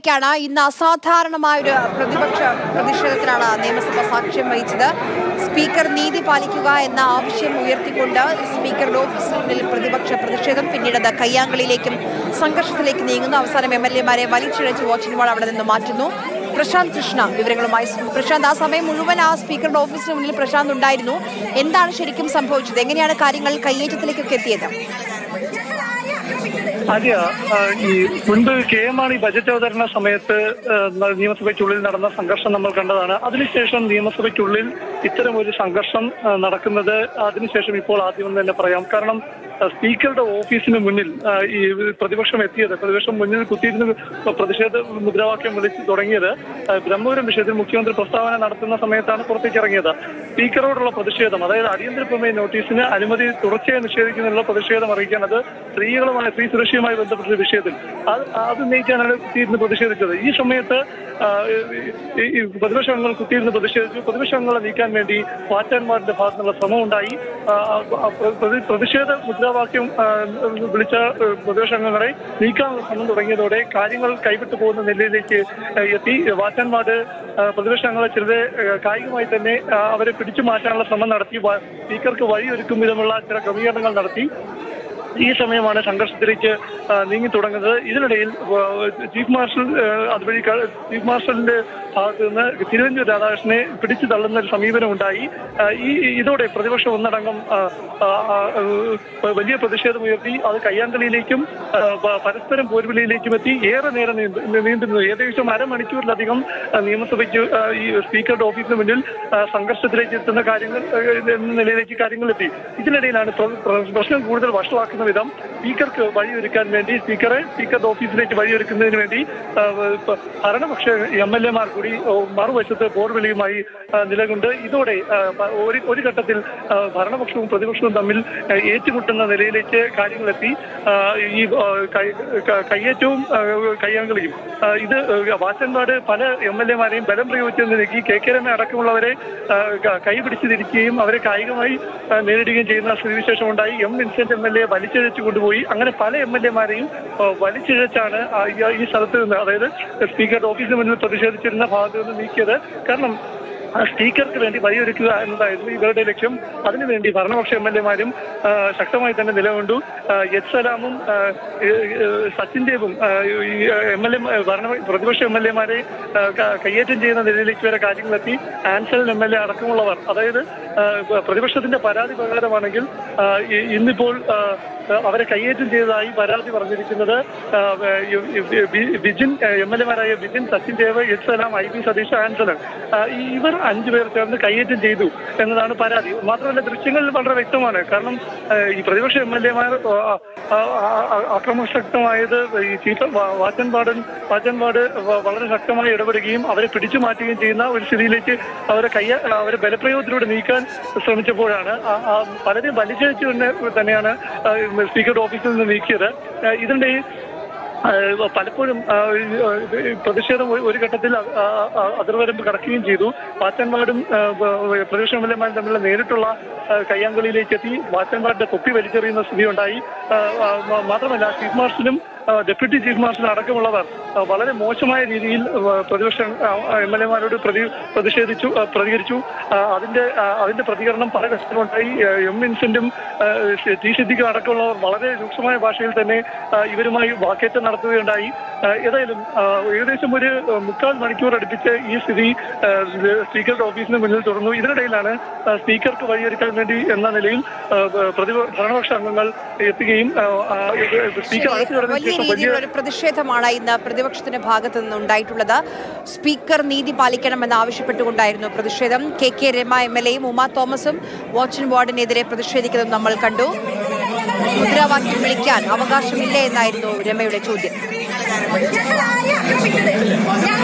വാർത്തയിലേക്കാണ് ഇന്ന് അസാധാരണമായ ഒരു പ്രതിപക്ഷ പ്രതിഷേധത്തിനാണ് നിയമസഭ സാക്ഷ്യം വഹിച്ചത് സ്പീക്കർ നീതി പാലിക്കുക എന്ന ആവശ്യം ഉയർത്തിക്കൊണ്ട് സ്പീക്കറുടെ ഓഫീസിന് മുന്നിൽ പ്രതിപക്ഷ പ്രതിഷേധം പിന്നീട് അത് കയ്യാങ്കളിയിലേക്കും സംഘർഷത്തിലേക്ക് നീങ്ങുന്നു അവസാനം എം എൽ എമാരെ വലിച്ചിഴച്ച് വാച്ചിംഗ് വാൾ അവിടെ നിന്ന് മാറ്റുന്നു പ്രശാന്ത് കൃഷ്ണ വിവരങ്ങളുമായി പ്രശാന്ത് ആ സമയം മുഴുവൻ ആ സ്പീക്കറുടെ ഓഫീസിന് മുന്നിൽ പ്രശാന്ത് ഉണ്ടായിരുന്നു എന്താണ് ശരിക്കും സംഭവിച്ചത് എങ്ങനെയാണ് കാര്യങ്ങൾ കയ്യേറ്റത്തിലേക്കൊക്കെ എത്തിയത് ആര്യ ആ, ഈ മുൻപ് കെ എം മാണി ബജറ്റ് അവതരണ സമയത്ത് ആ, ന- നിയമസഭയ്ക്കുള്ളിൽ നടന്ന സംഘർഷം നമ്മൾ കണ്ടതാണ് അതിനുശേഷം നിയമസഭയ്ക്കുള്ളിൽ ഇത്തരം ഒരു സംഘർഷം ആ, നടക്കുന്നത് അതിനുശേഷം ഇപ്പോൾ ആദ്യം തന്നെ പറയാം കാരണം ആ, സ്പീക്കറുടെ ഓഫീസിന് മുന്നിൽ ആ, ഈ പ്രതിപക്ഷം എത്തിയത് പ്രതിപക്ഷം മുന്നിൽ കുത്തിയിരുന്ന് പ്രതിഷേധ മുദ്രാവാക്യം വിളിച്ച് തുടങ്ങിയത് ആ, ബ്രഹ്മപുരം വിഷയത്തിൽ മുഖ്യമന്ത്രി പ്രസ്താവന നടത്തുന്ന സമയത്താണ് പുറത്തേക്ക് ഇറങ്ങിയത് സ്പീക്കറോടുള്ള പ്രതിഷേധം അതായത് അടിയന്തര പ്രമേയ നോട്ടീസിന് അനുമതി തുടർച്ചയായി നിഷേധിക്കുന്നതിനുള്ള പ്രതിഷേധം അറിയിക്കാൻ അത് സ്ത്രീകളുമായി സ്ത്രീ സുരക്ഷയുമായി ബന്ധപ്പെട്ട വിഷയത്തിൽ അത് അത് ഉന്നയിച്ചാണ് കുത്തിയിരുന്ന് പ്രതിഷേധിച്ചത് ഈ സമയത്ത് ആ, ഈ- ഈ പ്രതിപക്ഷ അംഗങ്ങൾ കുത്തിയിരുന്ന് പ്രതിഷേധിച്ചു പ്രതിപക്ഷ അംഗങ്ങളെ നീക്കാൻ വേണ്ടി വാറ്റാൻമാരുടെ ഭാഗത്തു നിന്നുള്ള ശ്രമം ഉണ്ടായി ആ, ആ, പ്രതി- പ്രതിഷേധ മുദ്രാവാക്യം ആ, വിളിച്ച ആ, പ്രതിപക്ഷ അംഗങ്ങളെ നീക്കാനുള്ള ശ്രമം തുടങ്ങിയതോടെ കാര്യങ്ങൾ കൈവിട്ടു പോകുന്ന നിലയിലേക്ക് ആ, എത്തി വാറ്റാൻമാട് പ്രതിപക്ഷ അംഗങ്ങളെ ചിലരെ ആ, കായികമായി തന്നെ ആ, അവരെ പിടിച്ചു മാറ്റാനുള്ള ശ്രമം നടത്തി വ- സ്പീക്കർക്ക് വഴിയൊരുക്കും വിധമുള്ള ചില ക്രമീകരണങ്ങൾ നടത്തി ഈ സമയമാണ് സംഘർഷത്തിലേക്ക് ആ, നീങ്ങി തുടങ്ങുന്നത് ഇതിനിടയിൽ ആ, ചീഫ് മാർഷൽ ആ, അതുവഴി ക- ചീഫ് മാർഷലിന്റെ ഭാഗത്ത് നിന്ന് തിരുവഞ്ചൂർ രാധാകൃഷ്ണനെ പിടിച്ചു തള്ളുന്ന ഒരു സമീപനം ഉണ്ടായി ആ, ഈ ഇതോടെ പ്രതിപക്ഷം ഒന്നടങ്കം ആ, ആ, ആ, ആ, വലിയ പ്രതിഷേധമുയർത്തി അത് കയ്യാങ്കളിയിലേക്കും ആ, പ- പരസ്പരം പോർവിളിയിലേക്കും എത്തി ഏറെ നേരം നീണ്ടു നീണ്ടുന്നു ഏകദേശം അരമണിക്കൂറിലധികം ആ, നിയമസഭയ്ക്ക് ആ, ഈ സ്പീക്കറുടെ ഓഫീസിന് മുന്നിൽ ആ, സംഘർഷത്തിലേക്ക് എത്തുന്ന കാര്യങ്ങൾ ആ, എന്ന നിലയിലേക്ക് കാര്യങ്ങൾ എത്തി ഇതിനിടയിലാണ് പ്ര- പ്ര- പ്രശ്നം കൂടുതൽ വഷളാക്കുന്ന വിധം സ്പീക്കർക്ക് വഴിയൊരുക്കാൻ വേണ്ടി സ്പീക്കറെ സ്പീക്കറുടെ ഓഫീസിലേക്ക് വഴിയൊരുക്കുന്നതിന് വേണ്ടി ആ, പ- ഭരണപക്ഷ എം എൽ എമാർ കൂടി ഓ, മറുവശത്ത് പോർവിളിയുമായി ആ, നിലകൊണ്ട് ഇതോടെ ആ, പ- ഒരു ഒരു ഘട്ടത്തിൽ ആ, ഭരണപക്ഷവും പ്രതിപക്ഷവും തമ്മിൽ ആ, ഏറ്റുമുട്ടുന്ന നിലയിലേക്ക് കാര്യങ്ങളെത്തി ആ, ഈ ആ, കൈ- ക- കയ്യേറ്റവും ആ, കയ്യാങ്കളിയും ആ, ഇത് വാച്ചൻപാട് പല എം എൽ എമാരെയും ബലം പ്രയോഗിച്ച് നീക്കി കെ കെ രമ അടക്കമുള്ളവരെ ആ, ക- കൈ പിടിച്ച് തിരിക്കുകയും അവരെ കായികമായി ആ, നേരിടുകയും ചെയ്യുന്ന സ്ഥിതിവിശേഷം ഉണ്ടായി M Vincent M L A വലിച്ചിഴച്ചു കൊണ്ടുപോയി അങ്ങനെ പല എം എൽ എമാരെയും വലിച്ചിഴച്ചാണ് ആ ഈ- ഈ സ്ഥലത്ത് നിന്ന് അതായത് സ്പീക്കറുടെ ഓഫീസിന് മുന്നിൽ പ്രതിഷേധിച്ചിരുന്ന ഭാഗത്ത് നിന്ന് നീക്കിയത് കാരണം ആ സ്പീക്കർക്ക് വേണ്ടി വഴിയൊരുക്കുക എന്നതായിരുന്നു ഇവരുടെ ലക്ഷ്യം അതിനുവേണ്ടി ഭരണപക്ഷ എം എൽ എമാരും ശക്തമായി തന്നെ നിലകൊണ്ടു ആ, എച്ച് സലാമും ആ, ഏ, ഏ, സച്ചിൻ ദേവും ഈ എം എൽ എ ഭരണ പ്രതിപക്ഷ എം എൽ എമാരെ കയ്യേറ്റം ചെയ്യുന്ന നിലയിലേക്ക് വരെ കാര്യങ്ങളെത്തി ആൻസൽ എം എൽ എ അടക്കമുള്ളവർ അതായത് ആ, പ്രതിപക്ഷത്തിന്റെ പരാതി പ്രകാരമാണെങ്കിൽ ആ, ഇ- ഇന്നിപ്പോൾ ആ, അവരെ കയ്യേറ്റം ചെയ്തതായി പരാതി പറഞ്ഞിരിക്കുന്നത് ആ, ഈ- ഈ- ബി- ബിജിൻ എം എൽ എമാരായ Bijin Sachin Dev H Salam I P Satheesh Ansalan ആ, ഈ- ഇവർ അഞ്ചു പേർ ചേർന്ന് കയ്യേറ്റം ചെയ്തു എന്നതാണ് പരാതി മാത്രമല്ല ദൃശ്യങ്ങളിൽ വളരെ വ്യക്തമാണ് കാരണം ആ, ഈ പ്രതിപക്ഷ എം എൽ എമാർ അക്രമശക്തമായത് ഈ ചീഫ് വാ- വാച്ചൻപാടൻ വാച്ചൻപാട് വ- വളരെ ശക്തമായി ഇടപെടുകയും അവരെ പിടിച്ചു മാറ്റുകയും ചെയ്യുന്ന ഒരു സ്ഥിതിയിലേക്ക് അവരെ കയ്യ അവരെ ബലപ്രയോഗത്തിലൂടെ നീക്കാൻ ശ്രമിച്ചപ്പോഴാണ് ആ- ആ പലരെയും വലിച്ചഴിച്ചു തന്നെ തന്നെയാണ് ആ, സ്പീക്കറുടെ ഓഫീസിൽ നിന്ന് നീക്കിയത് ആ, ഇതിന്റെ ആ, പലപ്പോഴും ആ, ഈ, ആ, ഈ പ്രതിഷേധം ഒരു- ഒരു ഘട്ടത്തിൽ അ- ആ- ആ- അതിർവരമ്പ് കടക്കുകയും ചെയ്തു വാച്ചന്മാരും ആ, ബ- പ്രതിപക്ഷ എം എൽ എമാരും തമ്മിലുള്ള നേരിട്ടുള്ള ആ, കയ്യാങ്കളിയിലേക്ക് എത്തി വാച്ചന്മാരുടെ തൊപ്പി വലിച്ചെറിയുന്ന സ്ഥിതി ഉണ്ടായി ആ, ആ, മ- മാത്രമല്ല ചീഫ് മാർഷലും ആ, ഡെപ്യൂട്ടി ചീഫ് മാർഷൽ അടക്കമുള്ളവർ ആ, വളരെ മോശമായ രീതിയിൽ ആ, പ്രതിപക്ഷ എം എൽ എമാരോട് പ്രതി പ്രതിഷേധിച്ചു ആ, പ്രതികരിച്ചു ആ, അതിന്റെ ആ, അതിന്റെ പ്രതികരണം പല ഘട്ടത്തിലുണ്ടായി ആ, എം വിൻസെന്റും ആ, ടി സിദ്ദിഖും അടക്കമുള്ളവർ വളരെ രൂക്ഷമായ ഭാഷയിൽ തന്നെ ആ, ഇവരുമായി വാക്കേറ്റം നടത്തുകയുണ്ടായി ആ, ഏതായാലും ആ, ഏകദേശം ഒരു ആ, മുക്കാൽ മണിക്കൂർ അടുപ്പിച്ച് ഈ സ്ഥിതി ആ, സ്പീക്കറുടെ ഓഫീസിന് മുന്നിൽ തുറന്നു ഇതിനിടയിലാണ് ആ, സ്പീക്കർക്ക് വഴിയൊരുക്കാൻ വേണ്ടി എന്ന നിലയിൽ ആ, പ്രതിപ ഭരണപക്ഷ അംഗങ്ങൾ എത്തുകയും ആ, ആ, ഇത് സ്പീക്കർ അകത്ത് കടന്ന വലിയ ശേഷം വലിയ രീതിയിലുള്ള ഒരു പ്രതിഷേധമാണ് ഇന്ന് പ്രതിപക്ഷത്തിന്റെ ഭാഗത്തു നിന്ന് ഉണ്ടായിട്ടുള്ളത് സ്പീക്കർ നീതി പാലിക്കണമെന്ന് ആവശ്യപ്പെട്ടുകൊണ്ടായിരുന്നു പ്രതിഷേധം K K Rema M L എയും ഉമാ തോമസും വാച്ചൻ വാർഡിനെതിരെ പ്രതിഷേധിക്കുന്നത് നമ്മൾ കണ്ടു മുദ്രാവാക്യം വിളിക്കാൻ അവകാശമില്ലേ എന്നായിരുന്നു രമയുടെ ചോദ്യം ഞങ്ങൾ ആരെയും ആക്രമിച്ചത് ഞങ്ങൾ